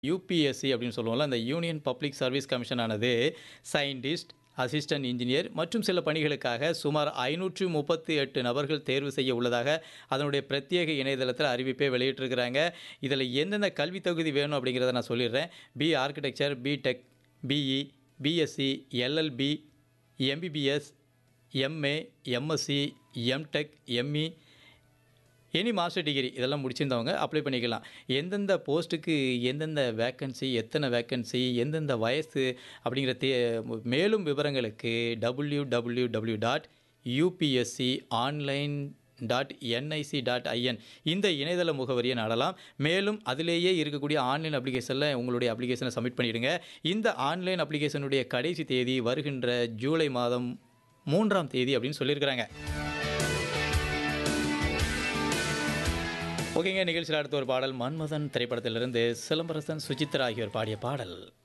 UPSC அப்படின்னு சொல்லுவோம்ல அந்த யூனியன் பப்ளிக் சர்வீஸ் கமிஷன் ஆனது சயின்டிஸ்ட் அசிஸ்டன்ட் இன்ஜினியர் மற்றும் சில பணிகளுக்காக சுமார் ஐநூற்று முப்பத்தி எட்டு நபர்கள் தேர்வு செய்ய உள்ளதாக அதனுடைய பிரத்யேக இணையதளத்தில் அறிவிப்பை வெளியிட்டிருக்கிறாங்க இதில் எந்தெந்த கல்வி தகுதி வேணும் அப்படிங்கிறத நான் சொல்லிடுறேன் B architecture BTech BE BSc LLB MBBS MA MSc MTech ME any master degree இதெல்லாம் முடிச்சிருந்தவங்க அப்ளை பண்ணிக்கலாம் எந்தெந்த போஸ்ட்டுக்கு எந்தெந்த வேக்கன்சி எத்தனை வேக்கன்சி எந்தெந்த வயசு அப்படிங்கிற தே மேலும் விவரங்களுக்கு W W W dot UPSC online dot NIC dot IN இந்த இணையதள முகவரியை நாடலாம் மேலும் அதிலேயே இருக்கக்கூடிய ஆன்லைன் அப்ளிகேஷனில் உங்களுடைய அப்ளிகேஷனை சப்மிட் பண்ணிவிடுங்க இந்த ஆன்லைன் அப்ளிகேஷனுடைய கடைசி தேதி வருகின்ற ஜூலை மாதம் மூன்றாம் தேதி அப்படின்னு சொல்லியிருக்கிறாங்க ஓகேங்க நிகழ்ச்சியில் அடுத்த ஒரு பாடல் மன்மதன் திரைப்படத்திலிருந்து சிலம்பரசன் சுசித்ரா ஆகியோர் பாடிய பாடல்